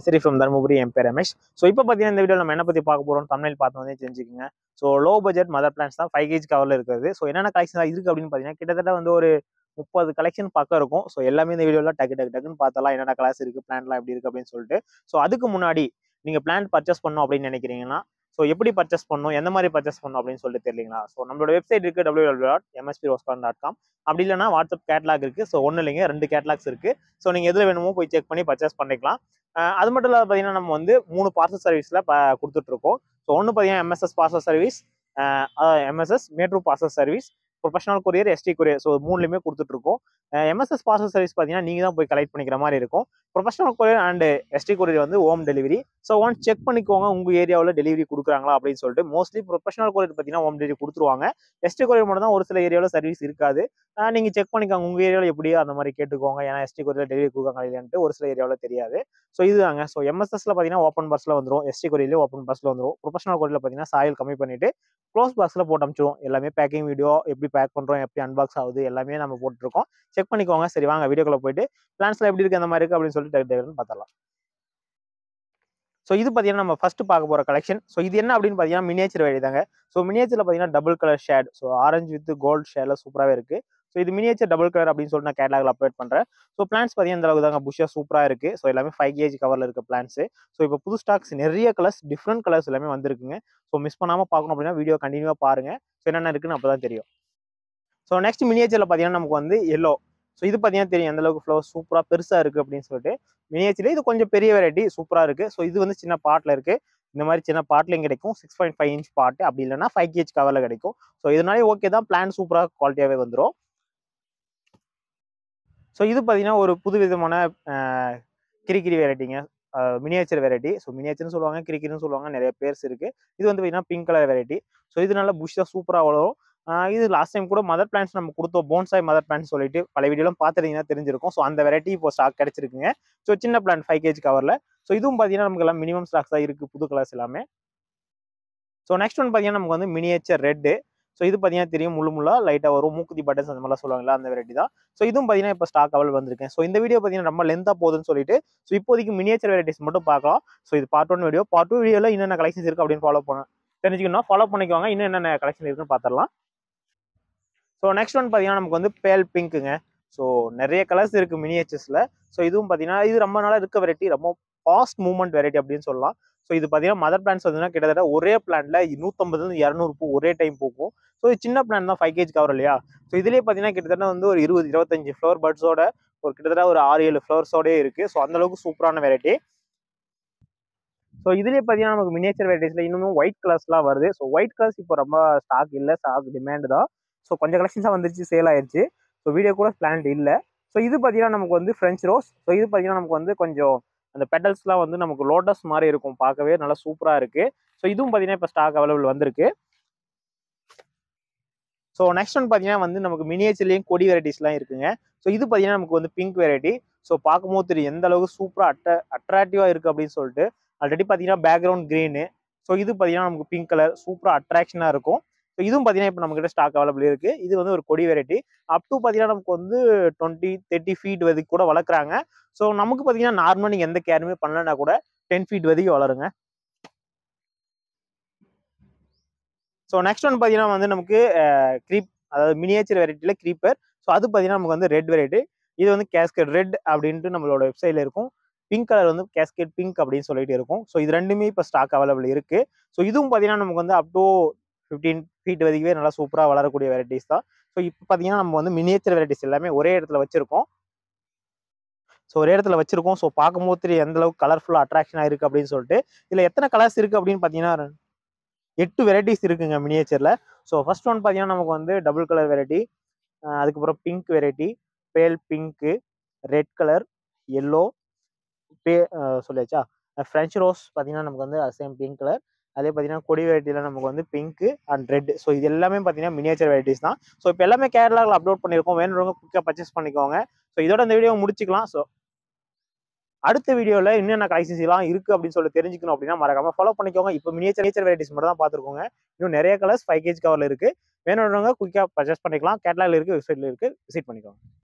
சரி ஃப்ரம் தருமபுரி என் பேர் ரமேஷ் ஸோ இப்போ பார்த்தீங்கன்னா இந்த வீடியோ நம்ம என்ன பற்றி பார்க்க போகிறோம் தமிழ் பார்த்து வந்து தெரிஞ்சுக்கோங்க so low budget mother plants தான் ஃபைவ் கேஜ் கவரில் இருக்கிறது ஸோ என்னென்ன கலெக்ஷன் இருக்குது அப்படின்னு பார்த்தீங்கன்னா கிட்டத்தட்ட வந்து ஒரு முப்பது கலெக்ஷன் பக்கம் இருக்கும் ஸோ எல்லாமே இந்த வீடியோவில் டக்கு டக்கு டக்குன்னு பார்த்தலாம் என்னென்ன கிளாஸ் இருக்குது பிளான்லாம் எப்படி இருக்குது அப்படின்னு சொல்லிட்டு ஸோ அதுக்கு முன்னாடி நீங்கள் பிளான் பர்ச்சேஸ் பண்ணணும் அப்படின்னு நினைக்கிறீங்கன்னா ஸோ எப்படி பர்ச்சேஸ் பண்ணணும் எந்த மாதிரி பர்ச்சேஸ் பண்ணணும் அப்படின்னு சொல்லிட்டு தெரியலீங்களா ஸோ நம்மளோட வெப்சைட் இருக்குது டபிள்யூ டபிள்யூ டாட் எம்எஸ்பி ரோஸ்கான் டாட் காம் அப்படி இல்லைனா வாட்ஸ்அப் கேட்லாக் இருக்குது ஸோ ஒன்றும் இல்லைங்க ரெண்டு கேட்லாக்ஸ் இருக்குது ஸோ நீங்கள் எதில் வேணுமோ போய் செக் பண்ணி பர்ச்சேஸ் பண்ணிக்கலாம் அஹ் அது மட்டும் இல்லாத பார்த்தீங்கன்னா நம்ம வந்து மூணு பார்சல் சர்வீஸில் ப கொடுத்துட்ருக்கோம் ஸோ ஒன்று பார்த்தீங்கன்னா எம்எஸ்எஸ் பார்சல் சர்வீஸ் எம்எஸ்எஸ் மேட்ரூ parcel service professional courier ST courier so மூணுலையுமே கொடுத்துட்ருக்கோம் எம்எஸ்எஸ் பார்சல் சர்வீஸ் பார்த்தீங்கன்னா நீங்கள் தான் போய் கலெக்ட் பண்ணிக்கிற மாதிரி இருக்கும் professional courier and ST courier வந்து home delivery so once check பண்ணிக்கோங்க உங்கள் ஏரியாவில் டெலிவரி கொடுக்குறாங்களா அப்படின்னு சொல்லிட்டு மோஸ்ட்லி ப்ரொஃபஷனல் கொரியர் பார்த்தீங்கன்னா ஹோம் டெலிவரி கொடுத்துருவாங்க எஸ்டி கொரியர் மட்டும் தான் ஒரு சில ஏரியாவில் சர்வீஸ் இருக்காது நீங்கள் செக் பண்ணிக்கோங்க உங்கள் ஏரியாவில் எப்படியோ அந்த மாதிரி கேட்டுக்கோங்க ஏன்னா எஸ்டி கொரியர் டெலிவரி கொடுக்காங்க இல்லையான்ட்டு ஒரு சில ஏரியாவில் தெரியாது ஸோ இதுதாங்க ஸோ எம்எஸ்எஸ்ல பார்த்தீங்கன்னா ஓப்பன் பஸ்ஸில் வந்துடும் எஸ்டி கொரியர்லேயே ஓப்பன் பஸ்ஸில் வந்துடும் ப்ரொஃபஷனல் கொரியரில் பார்த்தீங்கன்னா சாயில் கம்மி பண்ணிட்டு க்ளோஸ் பாக்ஸில் போட்டு அனுப்பிச்சிடும் எல்லாமே பேக்கிங் வீடியோ எப்படி பேக் பண்ணுறோம் எப்படி அன்பாக்ஸ் ஆகுது எல்லாமே நம்ம போட்டுருக்கோம் செக் பண்ணிக்கோங்க சரி வாங்க வீடியோக்குள்ள போயிட்டு பிளான்ஸ்ல எப்படி இருக்கு அந்த மாதிரி இருக்கு அப்படின்னு சொல்லிட்டு டக்கு டக்குன்னு பார்த்துடலாம் ஸோ இது பார்த்தீங்கன்னா நம்ம ஃபர்ஸ்ட் பார்க்க போகிற கலெக்ஷன் ஸோ இது என்ன அப்படின்னு பார்த்தீங்கன்னா மினியேச்சர் வெரைட்டி தாங்க ஸோ மினியேச்சரில் பார்த்தீங்கன்னா double colour shade so orange with gold ஷேடில் சூப்பராகவே இருக்கு ஸோ இது மினியேச்சர் டபுள் கலர் அப்படின்னு சொல்லிட்டு நான் கேட்லாகில் அப்டேட் பண்ணுறேன் ஸோ பிளான்ஸ் பார்த்தீங்கன்னா இந்த அளவுக்கு தாங்க புஷ்ஷாக சூப்பராக இருக்குது ஸோ எல்லாமே ஃபைவ் கேஜ் கவரில் இருக்க பிளான்ஸு ஸோ இப்போ புது ஸ்டாக்ஸ் நிறைய கலர்ஸ் டிஃப்ரெண்ட் கலர்ஸ் எல்லாமே வந்திருக்குங்க ஸோ மிஸ் பண்ணாமல் பார்க்கணும் அப்படின்னா வீடியோ கண்டினியூவாக பாருங்கள் ஸோ என்னென்ன இருக்குன்னு அப்போ தான் தெரியும் ஸோ நெக்ஸ்ட் மினியேச்சரில் பார்த்தீங்கன்னா நமக்கு வந்து எல்லோ ஸோ இது பார்த்தீங்கன்னா தெரியும் எந்த அளவுக்கு ஃப்ளவர் சூப்பராக பெருசாக இருக்குது அப்படின்னு சொல்லிட்டு மினியேச்சரில் இது கொஞ்சம் பெரிய வெரைட்டி சூப்பராக இருக்குது ஸோ இது வந்து சின்ன பாட்டில் இருக்குது இந்த மாதிரி சின்ன பாட்லையும் கிடைக்கும் சிக்ஸ் பாயிண்ட் ஃபைவ் இன்ச் பாட்டு அப்படி இல்லைன்னா ஃபைவ் கேஜ் கவரில் கிடைக்கும் ஸோ இதனாலே ஓகே தான் பிளான் சூப்பராக குவாலிட்டியாகவே வந்துடும் ஸோ இது பார்த்தீங்கன்னா ஒரு புது விதமான கிரிக்கிரி வெரைட்டிங்க மினியேச்சர் வெரைட்டி ஸோ மினியேச்சர்னு சொல்லுவாங்க கிரிக்கிரின்னு சொல்லுவாங்க நிறைய பேர்ஸ் இருக்குது இது வந்து பார்த்தீங்கன்னா பிங்க் கலர் வெரைட்டி ஸோ இது நல்லா புஷ்ஷாக சூப்பராக வளரும் இது லாஸ்ட் டைம் கூட மதர் பிளான்ஸ் நம்ம கொடுத்தோம் போன்சாய் மதர் பிளான்ஸ் சொல்லிட்டு பல வீடியோலாம் பார்த்துட்டீங்கன்னா தெரிஞ்சிருக்கும் ஸோ அந்த வெரைட்டி இப்போ ஸ்டாக் கிடைச்சிருக்குங்க ஸோ சின்ன பிளான் ஃபைவ் கேஜ் கவரில் ஸோ இதுவும் பார்த்தீங்கன்னா நமக்கு எல்லாம் மினிமம் ஸ்டாக்ஸ் தான் இருக்குது புது கலர்ஸ் எல்லாமே ஸோ நெக்ஸ்ட் ஒன் பார்த்தீங்கன்னா நமக்கு வந்து மினியேச்சர் ரெட்டு ஸோ இது பார்த்தீங்கன்னா தெரியும் முழு முள்ளா லைட்டாக வரும் மூக்குத்தி பட்டன்ஸ் அந்த மாதிரிலாம் சொல்லுவாங்களா அந்த வெரைட்டி தான் ஸோ இதுவும் பார்த்தீங்கன்னா இப்போ ஸ்டாக் அவைல் வந்திருக்கேன் ஸோ இந்த வீடியோ பார்த்தீங்கன்னா ரொம்ப லென்த்தாக போகுதுன்னு சொல்லிட்டு ஸோ இப்போதைக்கு மினியேச்சர் வெரைட்டிஸ் மட்டும் பார்க்கலாம் ஸோ இது part one video part two வீடியோவில் என்னென்ன கலெக்ஷன்ஸ் இருக்குது அப்படின்னு ஃபாலோ பண்ண தெரிஞ்சுக்கணும் ஃபாலோ பண்ணிக்கோங்க இன்னும் என்னென்ன கலெக்ஷன் இருக்குன்னு பார்த்துடலாம் ஸோ நெக்ஸ்ட் ஒன் பார்த்தீங்கன்னா நமக்கு வந்து பேல் பிங்க்குங்க ஸோ நிறைய கலர்ஸ் இருக்குது மினியேச்சர்ஸில் ஸோ இதுவும் பார்த்தீங்கன்னா இது ரொம்ப நாளாக இருக்க வெரைட்டி ரொம்ப ஃபாஸ்ட் மூவ்மெண்ட் வெரைட்டி அப்படின்னு சொல்லலாம் ஸோ இது பார்த்தீங்கன்னா மதர் பிளான்ஸ் பார்த்தீங்கன்னா கிட்டத்தட்ட ஒரே பிளான்ல நூற்றம்பதுலேருந்து இரநூறு பூ ஒரே டைம் பூக்கும் ஸோ இது சின்ன பிளான் தான் ஃபைவ் கேஜ் கவர் இல்லையா ஸோ இதுலேயே பார்த்தீங்கன்னா கிட்டத்தட்ட வந்து ஒரு இருபது இருபத்தஞ்சு ஃப்ளவர் பர்ட்ஸோட ஒரு கிட்டத்தட்ட ஒரு ஆறு ஏழு ஃப்ளவர்ஸோடய இருக்குது ஸோ அந்தளவுக்கு சூப்பரான வெரைட்டி ஸோ இதுலேயே பார்த்தீங்கன்னா நமக்கு மினியேச்சர் வெரைட்டிஸில் இன்னும் ஒயிட் கலர்ஸ்லாம் வருது ஸோ ஒயிட் கலர்ஸ் இப்போ ரொம்ப ஸ்டாக் இல்லை ஸ்டாக் டிமாண்ட் தான் ஸோ கொஞ்சம் கலெக்ஷன்ஸாக வந்துருச்சு சேல் ஆயிடுச்சு ஸோ வீடியோ கூட பிளான்ட் இல்லை ஸோ இது பார்த்தீங்கன்னா நமக்கு வந்து ஃப்ரெஞ்ச் ரோஸ் ஸோ இது பார்த்தீங்கன்னா நமக்கு வந்து கொஞ்சம் அந்த பெட்டல்ஸ்லாம் வந்து நமக்கு லோட்டஸ் மாதிரி இருக்கும் பார்க்கவே நல்லா சூப்பராக இருக்குது ஸோ இதுவும் பார்த்தீங்கன்னா இப்போ ஸ்டாக் அவைலபிள் வந்திருக்கு ஸோ நெக்ஸ்ட் ஒன் பார்த்தீங்கன்னா வந்து நமக்கு மினியேச்சர்லேயும் கொடி வெரைட்டிஸ்லாம் இருக்குங்க ஸோ இது பார்த்தீங்கன்னா நமக்கு வந்து பிங்க் வெரைட்டி ஸோ பார்க்கும்போது தெரியும் எந்த அளவுக்கு சூப்பராக அட்ர அட்ராக்டிவாக இருக்குது அப்படின்னு சொல்லிட்டு ஆல்ரெடி பார்த்தீங்கன்னா பேக்ரவுண்ட் க்ரீனு ஸோ இது பார்த்தீங்கன்னா நமக்கு பிங்க் கலர் சூப்பராக அட்ராக்ஷனாக இருக்கும் ஸோ இதுவும் பார்த்தீங்கன்னா இப்போ நம்மக்கிட்ட ஸ்டாக் அவைலபிள் இருக்குது இது வந்து ஒரு கொடி வெரைட்டி அப் டு பார்த்தீங்கன்னா நமக்கு வந்து டுவெண்ட்டி தேர்ட்டி ஃபீட் வரைக்கும் கூட வளர்க்குறாங்க ஸோ நமக்கு பார்த்தீங்கன்னா நார்மலாக நீங்கள் எந்த கேருமே பண்ணலன்னா கூட டென் ஃபீட் வரைக்கும் வளருங்க ஸோ நெக்ஸ்ட் ஒன் பார்த்தீங்கன்னா வந்து நமக்கு க்ரீப் அதாவது மினியேச்சர் வெரைட்டியில் க்ரீப்பர் ஸோ அது பார்த்தீங்கன்னா நமக்கு வந்து ரெட் வெரைட்டி இது வந்து கேஸ்கெட் ரெட் அப்படின்ட்டு நம்மளோட வெப்சைட்டில் இருக்கும் பிங்க் கலர் வந்து கேஸ்கெட் பிங்க் அப்படின்னு சொல்லிட்டு இருக்கும் ஸோ இது ரெண்டுமே இப்போ ஸ்டாக் அவைலபிள் இருக்குது ஸோ இதுவும் பார்த்தீங்கன்னா நமக்கு வந்து அப் டு ஃபிஃப்டீன் ஃபீட் வரைக்குமே நல்லா சூப்பராக வளரக்கூடிய வெரைட்டிஸ் தான் ஸோ இப்போ பார்த்தீங்கன்னா நம்ம வந்து மினியேச்சர் வெரைட்டிஸ் எல்லாமே ஒரே இடத்துல வச்சுருக்கோம் ஸோ ஒரே இடத்துல வச்சிருக்கோம் ஸோ பார்க்கும்போது தெரியும் எந்த அளவுக்கு கலர்ஃபுல்லாக அட்ராக்ஷனாக இருக்குது அப்படின்னு சொல்லிட்டு இதில் எத்தனை கலர்ஸ் இருக்குது அப்படின்னு பார்த்தீங்கன்னா எட்டு வெரைட்டிஸ் இருக்குங்க மினியேச்சரில் ஸோ ஃபர்ஸ்ட் ஒன் பார்த்தீங்கன்னா நமக்கு வந்து டபுள் கலர் வெரைட்டி அதுக்கப்புறம் pink variety pale pink red colour yellow பே சொல்லியாச்சா ஃப்ரெஞ்ச் ரோஸ் பார்த்தீங்கன்னா நமக்கு வந்து சேம் பிங்க் கலர் அதே பார்த்தீங்கன்னா கொடி வெரைட்டியில் நமக்கு வந்து பிங்க்கு அண்ட் ரெட் ஸோ இது எல்லாமே பார்த்தீங்கன்னா மினியேச்சர் வெரைட்டிஸ் தான் ஸோ இப்போ எல்லாமே கேரளாவில் அப்லோட் பண்ணியிருக்கோம் வேணுறவங்க குயிக்காக பர்ச்சேஸ் பண்ணிக்கோங்க ஸோ இதோட இந்த வீடியோ முடிச்சுக்கலாம் ஸோ அடுத்த வீடியோவில் என்னென்ன கலெக்ஷன்ஸ் எல்லாம் இருக்குது அப்படின்னு சொல்லி தெரிஞ்சுக்கணும் அப்படின்னா மறக்காம ஃபாலோ பண்ணிக்கோங்க இப்போ மினியேச்சர் நேச்சர் வெரைட்டிஸ் மட்டும் தான் பார்த்துருக்கோங்க இன்னும் நிறைய கலர்ஸ் ஃபைவ் கேஜ் கவரில் இருக்குது வேணுன்றவங்க குயிக்காக பர்ச்சேஸ் பண்ணிக்கலாம் கேட்லாகில் இருக்குது வெப்சைட்டில் இருக்குது விசிட் பண்ணிக்கோங்க